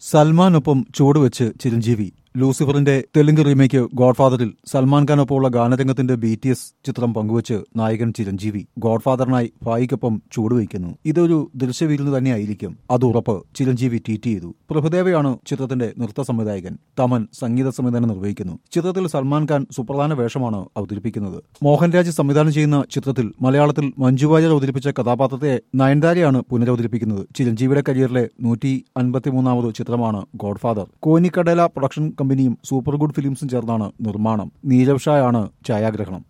സൽമാനൊപ്പം ചുവടുവെച്ച് ചിരഞ്ജീവി ലൂസിഫറിന്റെ തെലുങ്ക് റീമേക്ക് ഗോഡ്ഫാദറിൽ സൽമാൻ ഖാനൊപ്പമുള്ള ഗാനരംഗത്തിന്റെ ബി ടി എസ് ചിത്രം പങ്കുവച്ച് നായകൻ ചിരഞ്ജീവി ഗോഡ്ഫാദറിനായി ഫായിക്കൊപ്പം ചുവടുവയ്ക്കുന്നു ഇതൊരു ദൃശ്യവിരുന്ന് തന്നെയായിരിക്കും അത് ഉറപ്പ് ചിരഞ്ജീവി ട്വീറ്റ് ചെയ്തു പ്രഭുദേവയാണ് ചിത്രത്തിന്റെ നൃത്ത സംവിധായകൻ തമൻ സംഗീത സംവിധാനം നിർവഹിക്കുന്നു ചിത്രത്തിൽ സൽമാൻ ഖാൻ സുപ്രധാന വേഷമാണ് അവതരിപ്പിക്കുന്നത് മോഹൻരാജ് സംവിധാനം ചെയ്യുന്ന ചിത്രത്തിൽ മലയാളത്തിൽ മഞ്ജു വാര്യർ അവതരിപ്പിച്ച കഥാപാത്രത്തെ നയൻതാരയാണ് പുനരവതരിപ്പിക്കുന്നത് ചിരഞ്ജീവിയുടെ കരിയറിലെ നൂറ്റി അൻപത്തിമൂന്നാമത് ചിത്രമാണ് ഗോഡ്ഫാദർ കോനിക്കടല പ്രൊഡക്ഷൻ കമ്പനിയും സൂപ്പർ ഗുഡ് ഫിലിംസും ചേർന്നാണ് നിർമ്മാണം നീരവ് ഷായാണ് ഛായാഗ്രഹണം